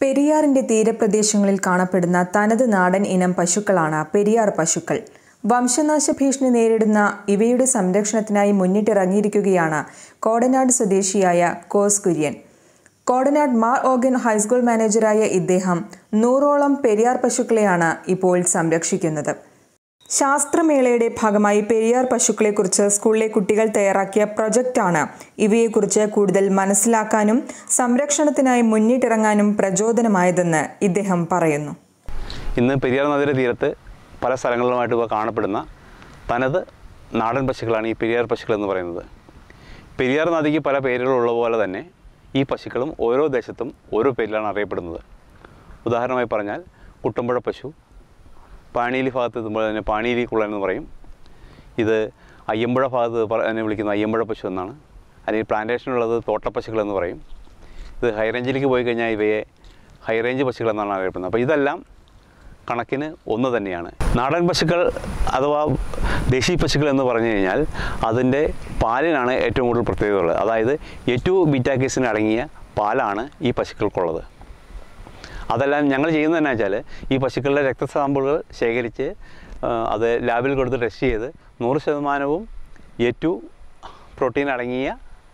പെരിയാറിന്റെ തീരപ്രദേശങ്ങളിൽ കാണപ്പെടുന്ന തനത് നാടൻ ഇനം പശുക്കളാണ് പെരിയാർ പശുക്കൾ വംശനാശ ഭീഷണി നേരിടുന്ന ഇവയുടെ സംരക്ഷണത്തിനായി മുന്നിട്ടിറങ്ങിയിരിക്കുകയാണ് കോടനാട് സ്വദേശിയായ കോസ് കുര്യൻ കോടനാട് മാർ ഓഗൻ ഹൈസ്കൂൾ മാനേജറായ ഇദ്ദേഹം നൂറോളം പെരിയാർ പശുക്കളെയാണ് ഇപ്പോൾ സംരക്ഷിക്കുന്നത് ശാസ്ത്രമേളയുടെ ഭാഗമായി പെരിയാർ പശുക്കളെക്കുറിച്ച് സ്കൂളിലെ കുട്ടികൾ തയ്യാറാക്കിയ പ്രൊജക്റ്റാണ് ഇവയെക്കുറിച്ച് കൂടുതൽ മനസ്സിലാക്കാനും സംരക്ഷണത്തിനായി മുന്നിട്ടിറങ്ങാനും പ്രചോദനമായതെന്ന് ഇദ്ദേഹം പറയുന്നു ഇന്ന് പെരിയാർ നദിയുടെ തീരത്ത് പല സ്ഥലങ്ങളിലുമായിട്ട് ഇവ കാണപ്പെടുന്ന തനത് നാടൻ പശുക്കളാണ് ഈ പെരിയാർ പശുക്കൾ എന്ന് പറയുന്നത് പെരിയാർ നദിക്ക് പല പേരുകളുള്ള പോലെ തന്നെ ഈ പശുക്കളും ഓരോ ദേശത്തും ഓരോ പേരിലാണ് അറിയപ്പെടുന്നത് ഉദാഹരണമായി പറഞ്ഞാൽ കുട്ടമ്പുഴ പശു പാണിയിലി ഭാഗത്ത് എത്തുമ്പോൾ തന്നെ പാണിയിലി കുള്ളൻ എന്ന് പറയും ഇത് അയ്യമ്പുഴ ഭാഗത്ത് പറ- അതിനെ വിളിക്കുന്ന അയ്യമ്പുഴ പശു എന്നാണ് അല്ലെങ്കിൽ പ്ലാന്റേഷനുള്ളത് തോട്ടപ്പശുക്കൾ എന്ന് പറയും ഇത് ഹൈ റേഞ്ചിലേക്ക് പോയി കഴിഞ്ഞാൽ ഇവയെ ഹൈ റേഞ്ച് പശുക്കൾ എന്നാണ് അറിയപ്പെടുന്നത് അപ്പോൾ ഇതെല്ലാം കണക്കിന് ഒന്ന് തന്നെയാണ് നാടൻ പശുക്കൾ അഥവാ ദേശീ പശുക്കൾ എന്ന് പറഞ്ഞു കഴിഞ്ഞാൽ അതിൻ്റെ പാലിനാണ് ഏറ്റവും കൂടുതൽ പ്രത്യേകത ഉള്ളത് അതായത് ഏറ്റവും ബീറ്റാക്കേസിന് അടങ്ങിയ പാലാണ് ഈ പശുക്കൾക്കുള്ളത് അതെല്ലാം ഞങ്ങൾ ചെയ്യുന്നത് എന്നാ വെച്ചാൽ ഈ പശുക്കളുടെ രക്തസാമ്പിളുകൾ ശേഖരിച്ച് ആ, അത് ലാബിൽ കൊടുത്ത് ടെസ്റ്റ് ചെയ്ത് നൂറ് ശതമാനവും ഏറ്റവും പ്രോട്ടീൻ അടങ്ങിയ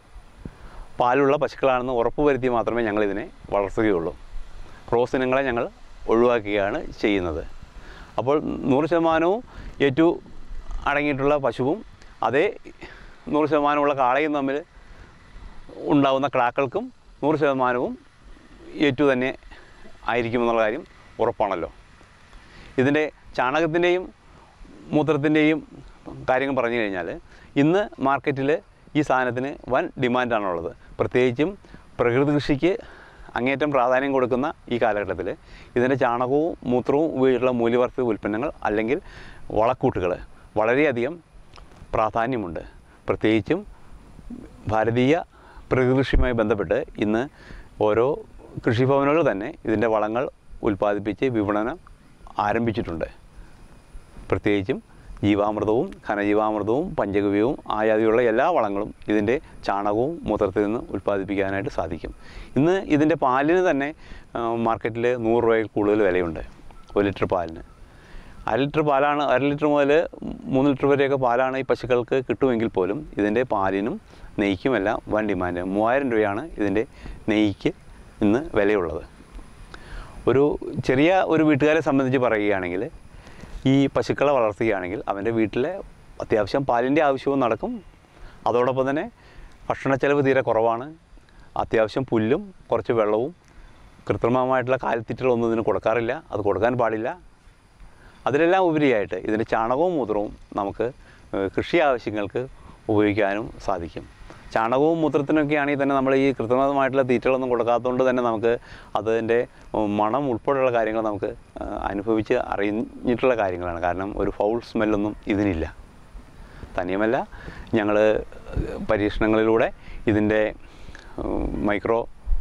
പാലുള്ള പശുക്കളാണെന്ന് ഉറപ്പ് വരുത്തി മാത്രമേ ഞങ്ങളിതിനെ വളർത്തുകയുള്ളൂ ക്രോസ് ഇനങ്ങളെ ഞങ്ങൾ ഒഴിവാക്കുകയാണ് ചെയ്യുന്നത് അപ്പോൾ നൂറ് ശതമാനവും ഏറ്റവും അടങ്ങിയിട്ടുള്ള പശുവും അതേ നൂറ് ശതമാനമുള്ള കാളയും തമ്മിൽ ഉണ്ടാവുന്ന ക്ലാക്കൾക്കും നൂറ് ശതമാനവും ഏറ്റു തന്നെ ആയിരിക്കുമെന്നുള്ള കാര്യം ഉറപ്പാണല്ലോ ഇതിൻ്റെ ചാണകത്തിൻ്റെയും മൂത്രത്തിൻ്റെയും കാര്യങ്ങൾ പറഞ്ഞു കഴിഞ്ഞാൽ ഇന്ന് മാർക്കറ്റിൽ ഈ സാധനത്തിന് വൻ ഡിമാൻഡാണുള്ളത് പ്രത്യേകിച്ചും പ്രകൃതി കൃഷിക്ക് അങ്ങേറ്റം പ്രാധാന്യം കൊടുക്കുന്ന ഈ കാലഘട്ടത്തിൽ ഇതിൻ്റെ ചാണകവും മൂത്രവും ഉപയോഗിച്ചുള്ള മൂല്യവർദ്ധിത ഉൽപ്പന്നങ്ങൾ അല്ലെങ്കിൽ വളക്കൂട്ടുകൾ വളരെയധികം പ്രാധാന്യമുണ്ട് പ്രത്യേകിച്ചും ഭാരതീയ പ്രകൃതികൃഷിയുമായി ബന്ധപ്പെട്ട് ഇന്ന് ഓരോ കൃഷിഭവനുകൾ തന്നെ ഇതിൻ്റെ വളങ്ങൾ ഉൽപ്പാദിപ്പിച്ച് വിപണനം ആരംഭിച്ചിട്ടുണ്ട് പ്രത്യേകിച്ചും ജീവാമൃതവും ഘനജീവാമൃതവും പഞ്ചഗവ്യവും ആയാതിയുള്ള എല്ലാ വളങ്ങളും ഇതിൻ്റെ ചാണകവും മൂത്രത്തിൽ നിന്ന് ഉൽപ്പാദിപ്പിക്കാനായിട്ട് സാധിക്കും ഇന്ന് ഇതിൻ്റെ പാലിന് തന്നെ മാർക്കറ്റിൽ നൂറ് രൂപയിൽ കൂടുതൽ വിലയുണ്ട് ഒരു ലിറ്റർ പാലിന് അര ലിറ്റർ പാലാണ് അര ലിറ്റർ മുതൽ മൂന്ന് ലിറ്റർ വരെയൊക്കെ പാലാണ് ഈ പശുക്കൾക്ക് കിട്ടുമെങ്കിൽ പോലും ഇതിൻ്റെ പാലിനും നെയ്ക്കുമെല്ലാം വൻ ഡിമാൻഡ് മൂവായിരം രൂപയാണ് ഇതിൻ്റെ നെയ്ക്ക് ഇന്ന് വിലയുള്ളത് ഒരു ചെറിയ ഒരു വീട്ടുകാരെ സംബന്ധിച്ച് പറയുകയാണെങ്കിൽ ഈ പശുക്കളെ വളർത്തുകയാണെങ്കിൽ അവൻ്റെ വീട്ടിലെ അത്യാവശ്യം പാലിൻ്റെ ആവശ്യവും നടക്കും അതോടൊപ്പം തന്നെ ഭക്ഷണ ചെലവ് തീരെ കുറവാണ് അത്യാവശ്യം പുല്ലും കുറച്ച് വെള്ളവും കൃത്രിമമായിട്ടുള്ള കാലിത്തീറ്റകളൊന്നും ഇതിന് കൊടുക്കാറില്ല അത് കൊടുക്കാൻ പാടില്ല അതിലെല്ലാം ഉപരിയായിട്ട് ഇതിൻ്റെ ചാണകവും മൂത്രവും നമുക്ക് ഏഹ്, കൃഷി ആവശ്യങ്ങൾക്ക് ഉപയോഗിക്കാനും സാധിക്കും ചാണകവും മൂത്രത്തിനൊക്കെ ആണെങ്കിൽ തന്നെ നമ്മൾ ഈ കൃത്രിമമായിട്ടുള്ള തീറ്റകളൊന്നും കൊടുക്കാത്തതുകൊണ്ട് തന്നെ നമുക്ക് അതിൻ്റെ ഉം, മണം ഉൾപ്പെടെയുള്ള കാര്യങ്ങൾ നമുക്ക് ഏഹ്, അനുഭവിച്ച് അറിഞ്ഞിട്ടുള്ള കാര്യങ്ങളാണ് കാരണം ഒരു ഫൗൾ സ്മെല്ലൊന്നും ഇതിനില്ല തനിയുമല്ല ഞങ്ങൾ പരീക്ഷണങ്ങളിലൂടെ ഇതിൻ്റെ ഉം, മൈക്രോ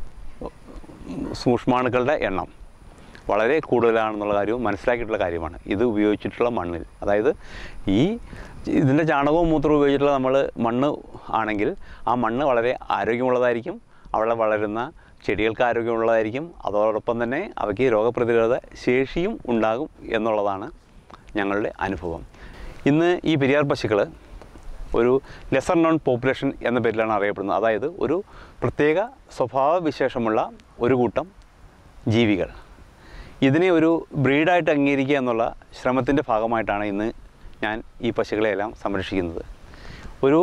സൂക്ഷ്മാണുക്കളുടെ എണ്ണം വളരെ കൂടുതലാണെന്നുള്ള കാര്യവും മനസ്സിലാക്കിയിട്ടുള്ള കാര്യമാണ് ഇത് ഉപയോഗിച്ചിട്ടുള്ള മണ്ണിൽ അതായത് ഈ ഇതിൻ്റെ ചാണകവും മൂത്രവും ഉപയോഗിച്ചിട്ടുള്ള നമ്മൾ മണ്ണ് ആണെങ്കിൽ ആ മണ്ണ് വളരെ ആരോഗ്യമുള്ളതായിരിക്കും അവിടെ വളരുന്ന ചെടികൾക്ക് ആരോഗ്യമുള്ളതായിരിക്കും അതോടൊപ്പം തന്നെ അവയ്ക്ക് രോഗപ്രതിരോധ ശേഷിയും ഉണ്ടാകും എന്നുള്ളതാണ് ഞങ്ങളുടെ അനുഭവം ഇന്ന് ഈ പെരിയാർ പശുക്കൾ ഒരു ലെസർ നോൺ പോപ്പുലേഷൻ എന്ന പേരിലാണ് അറിയപ്പെടുന്നത് അതായത് ഒരു പ്രത്യേക സ്വഭാവ വിശേഷമുള്ള ഒരു കൂട്ടം ജീവികൾ ഇതിനെ ഒരു ബ്രീഡായിട്ട് അംഗീകരിക്കുക എന്നുള്ള ശ്രമത്തിൻ്റെ ഭാഗമായിട്ടാണ് ഇന്ന് ഞാൻ ഈ പശുക്കളെയെല്ലാം സംരക്ഷിക്കുന്നത് ഒരു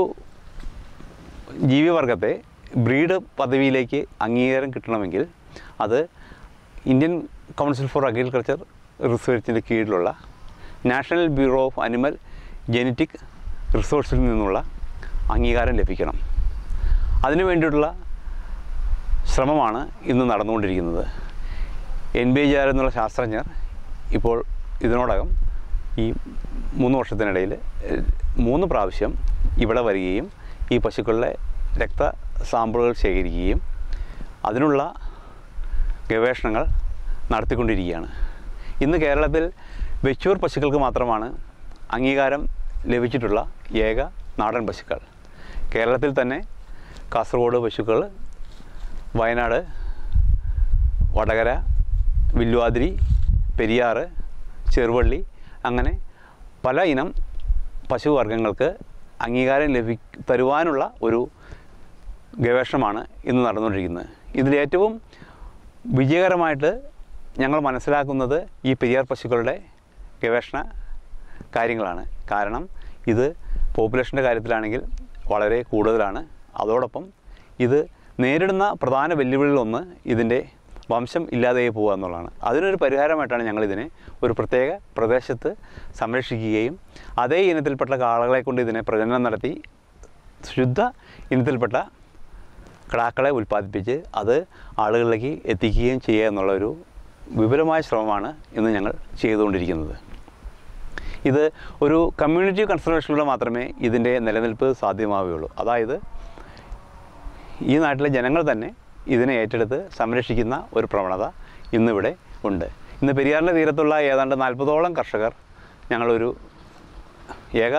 ജീവിവർഗത്തെ ബ്രീഡ് പദവിയിലേക്ക് അംഗീകാരം കിട്ടണമെങ്കിൽ അത് ഇന്ത്യൻ കൗൺസിൽ ഫോർ അഗ്രികൾച്ചർ റിസർച്ചിൻ്റെ കീഴിലുള്ള national bureau of animal genetic റിസോഴ്സിൽ നിന്നുള്ള അംഗീകാരം ലഭിക്കണം അതിനു വേണ്ടിയിട്ടുള്ള ശ്രമമാണ് ഇന്ന് നടന്നുകൊണ്ടിരിക്കുന്നത് എൻ ബി ജി ആർ എന്നുള്ള ശാസ്ത്രജ്ഞർ ഇപ്പോൾ ഇതിനോടകം ഈ മൂന്ന് വർഷത്തിനിടയിൽ ഏഹ്, മൂന്ന് പ്രാവശ്യം ഇവിടെ വരികയും ഈ പശുക്കളുടെ രക്ത സാമ്പിളുകൾ ശേഖരിക്കുകയും അതിനുള്ള ഗവേഷണങ്ങൾ നടത്തിക്കൊണ്ടിരിക്കുകയാണ് ഇന്ന് കേരളത്തിൽ വെച്ചൂർ പശുക്കൾക്ക് മാത്രമാണ് അംഗീകാരം ലഭിച്ചിട്ടുള്ള ഏക നാടൻ പശുക്കൾ കേരളത്തിൽ തന്നെ കാസർഗോഡ് പശുക്കൾ വയനാട് വടകര വില്ലുവാതിരി പെരിയാറ് ചെറുവള്ളി അങ്ങനെ പല ഇനം പശുവർഗ്ഗങ്ങൾക്ക് അംഗീകാരം ലഭി തരുവാനുള്ള ഒരു ഗവേഷണമാണ് ഇന്ന് നടന്നുകൊണ്ടിരിക്കുന്നത് ഇതിലേറ്റവും വിജയകരമായിട്ട് ഞങ്ങൾ മനസ്സിലാക്കുന്നത് ഈ പെരിയാർ പശുക്കളുടെ ഗവേഷണ കാര്യങ്ങളാണ് കാരണം ഇത് പോപ്പുലേഷൻ്റെ കാര്യത്തിലാണെങ്കിൽ വളരെ കൂടുതലാണ് അതോടൊപ്പം ഇത് നേരിടുന്ന പ്രധാന വെല്ലുവിളികളൊന്ന് ഇതിൻ്റെ വംശം ഇല്ലാതായി പോകുക എന്നുള്ളതാണ് അതിനൊരു പരിഹാരമായിട്ടാണ് ഞങ്ങളിതിനെ ഒരു പ്രത്യേക പ്രദേശത്ത് സംരക്ഷിക്കുകയും അതേ ഇനത്തിൽപ്പെട്ട കാളകളെ കൊണ്ട് ഇതിനെ പ്രജനനം നടത്തി ശുദ്ധ ഇനത്തിൽപ്പെട്ട കിടാക്കളെ ഉൽപ്പാദിപ്പിച്ച് അത് ആളുകളിലേക്ക് എത്തിക്കുകയും ചെയ്യുക എന്നുള്ള ഒരു വിപുലമായ ശ്രമമാണ് ഇന്ന് ഞങ്ങൾ ചെയ്തുകൊണ്ടിരിക്കുന്നത് ഇത് ഒരു കമ്മ്യൂണിറ്റി കൺസർവേഷനിലൂടെ മാത്രമേ ഇതിൻ്റെ നിലനിൽപ്പ് സാധ്യമാവുകയുള്ളൂ അതായത് ഈ നാട്ടിലെ ജനങ്ങൾ തന്നെ ഇതിനെ ഏറ്റെടുത്ത് സംരക്ഷിക്കുന്ന ഒരു പ്രവണത ഇന്നിവിടെ ഉണ്ട് ഇന്ന് പെരിയാറിൻ്റെ തീരത്തുള്ള ഏതാണ്ട് നാൽപ്പതോളം കർഷകർ ഞങ്ങളൊരു ഏക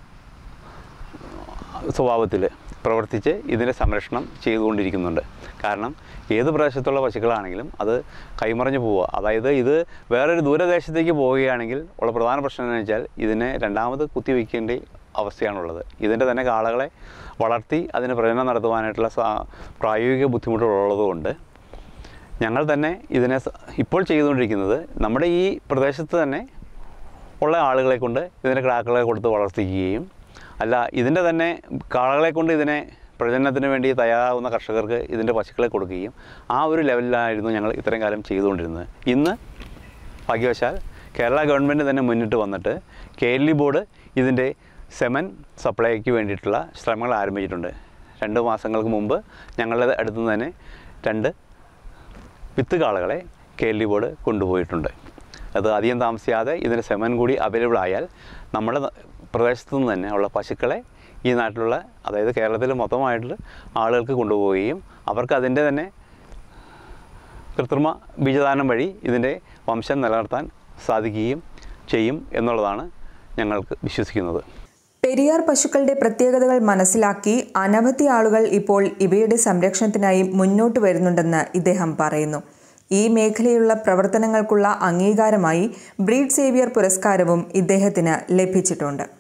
സ്വഭാവത്തിൽ പ്രവർത്തിച്ച് ഇതിൻ്റെ സംരക്ഷണം ചെയ്തുകൊണ്ടിരിക്കുന്നുണ്ട് കാരണം ഏത് പ്രദേശത്തുള്ള പശുക്കളാണെങ്കിലും അത് കൈമറിഞ്ഞു പോവുക അതായത് ഇത് വേറൊരു ദൂരദേശത്തേക്ക് പോവുകയാണെങ്കിൽ ഉള്ള പ്രധാന പ്രശ്നം എന്ന് വെച്ചാൽ ഇതിനെ രണ്ടാമത് കുത്തിവെക്കേണ്ട അവസ്ഥയാണുള്ളത് ഇതിൻ്റെ തന്നെ കാളകളെ വളർത്തി അതിന് പ്രജനനം നടത്തുവാനായിട്ടുള്ള സാ- പ്രായോഗിക ബുദ്ധിമുട്ടുകളുള്ളതുകൊണ്ട് ഞങ്ങൾ തന്നെ ഇതിനെ സ- ഇപ്പോൾ ചെയ്തുകൊണ്ടിരിക്കുന്നത് നമ്മുടെ ഈ പ്രദേശത്ത് തന്നെ ഉള്ള ആളുകളെ കൊണ്ട് ഇതിൻ്റെ കിടാക്കളെ കൊടുത്ത് വളർത്തിക്കുകയും അല്ല ഇതിൻ്റെ തന്നെ കാളകളെ കൊണ്ട് ഇതിനെ പ്രജനനത്തിന് വേണ്ടി തയ്യാറാവുന്ന കർഷകർക്ക് ഇതിൻ്റെ പശുക്കളെ കൊടുക്കുകയും ആ ഒരു ലെവലിലായിരുന്നു ഞങ്ങൾ ഇത്രയും കാലം ചെയ്തുകൊണ്ടിരുന്നത് ഇന്ന് ഭാഗ്യവശാൽ കേരള ഗവൺമെൻറ് തന്നെ മുന്നിട്ട് വന്നിട്ട് കെ എൽ ഇ ബോർഡ് ഇതിൻ്റെ സെമൻ സപ്ലൈക്ക് വേണ്ടിയിട്ടുള്ള ശ്രമങ്ങൾ ആരംഭിച്ചിട്ടുണ്ട് രണ്ട് മാസങ്ങൾക്ക് മുമ്പ് ഞങ്ങളുടെ അടുത്ത് നിന്ന് തന്നെ രണ്ട് വിത്ത് കാളകളെ കെ എൽ ഡി ബോർഡ് കൊണ്ടുപോയിട്ടുണ്ട് അത് അധികം താമസിയാതെ ഇതിന് സെമൻ കൂടി അവൈലബിൾ ആയാൽ നമ്മുടെ ന- പ്രദേശത്തു നിന്ന് തന്നെ ഉള്ള പശുക്കളെ ഈ നാട്ടിലുള്ള അതായത് കേരളത്തിൽ മൊത്തമായിട്ട് ആളുകൾക്ക് കൊണ്ടുപോവുകയും അവർക്ക് അതിൻ്റെ തന്നെ കൃത്രിമ ബീജദാനം വഴി ഇതിൻ്റെ വംശം നിലനിർത്താൻ സാധിക്കുകയും ചെയ്യും എന്നുള്ളതാണ് ഞങ്ങൾക്ക് വിശ്വസിക്കുന്നത് പെരിയാർ പശുക്കളുടെ പ്രത്യേകതകൾ മനസ്സിലാക്കി അനവധി ആളുകൾ ഇപ്പോൾ ഇവയുടെ സംരക്ഷണത്തിനായി മുന്നോട്ട് വരുന്നുണ്ടെന്ന് ഇദ്ദേഹം പറയുന്നു ഈ മേഖലയിലുള്ള പ്രവർത്തനങ്ങൾക്കുള്ള അംഗീകാരമായി ബ്രീഡ് സേവിയർ പുരസ്കാരവും ഇദ്ദേഹത്തിന് ലഭിച്ചിട്ടുണ്ട്